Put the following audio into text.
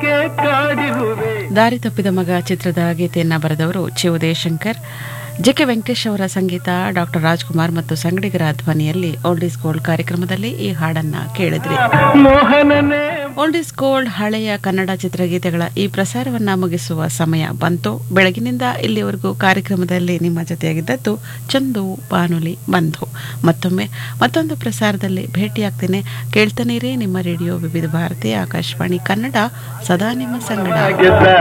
ಏಕೆ ಕಾಡಿರುವೆ ದಾರಿ ತಪ್ಪಿದ ಮಗ ಚಿತ್ರದ ಗೀತೆಯನ್ನ ಬರೆದವರು ಚಿ ಉದಯಶಂಕರ್ ಜೆ ಕೆ ವೆಂಕಟೇಶ್ ಅವರ ಸಂಗೀತ ಡಾಕ್ಟರ್ ರಾಜ್ಕುಮಾರ್ ಮತ್ತು ಸಂಗಡಿಗರ ಧ್ವನಿಯಲ್ಲಿ ಓಲ್ಡ್ ಈಸ್ ಗೋಲ್ಡ್ ಕಾರ್ಯಕ್ರಮದಲ್ಲಿ ಈ ಹಾಡನ್ನ ಕೇಳಿದ್ರಿ ಮೋಹನನೇ ಓಲ್ಡ್ ಈಸ್ ಗೋಲ್ಡ್ ಹಳೆಯ ಕನ್ನಡ ಚಿತ್ರಗೀತೆಗಳ ಈ ಪ್ರಸಾರವನ್ನ ಮುಗಿಸುವ ಸಮಯ ಬಂತು ಬೆಳಗಿನಿಂದ ಇಲ್ಲಿವರೆಗೂ ಕಾರ್ಯಕ್ರಮದಲ್ಲಿ ನಿಮ್ಮ ಜೊತೆಯಾಗಿದ್ದದ್ದು ಚಂದು ಬಾನುಲಿ ಬಂಧು ಮತ್ತೊಮ್ಮೆ ಮತ್ತೊಂದು ಪ್ರಸಾರದಲ್ಲಿ ಭೇಟಿಯಾಗ್ತೇನೆ ಕೇಳ್ತಾನಿರಿ ನಿಮ್ಮ ರೇಡಿಯೋ ವಿವಿಧ ಭಾರತಿ ಆಕಾಶವಾಣಿ ಕನ್ನಡ ಸದಾ ನಿಮ್ಮ ಸಂಗಡ ಗೆದ್ದ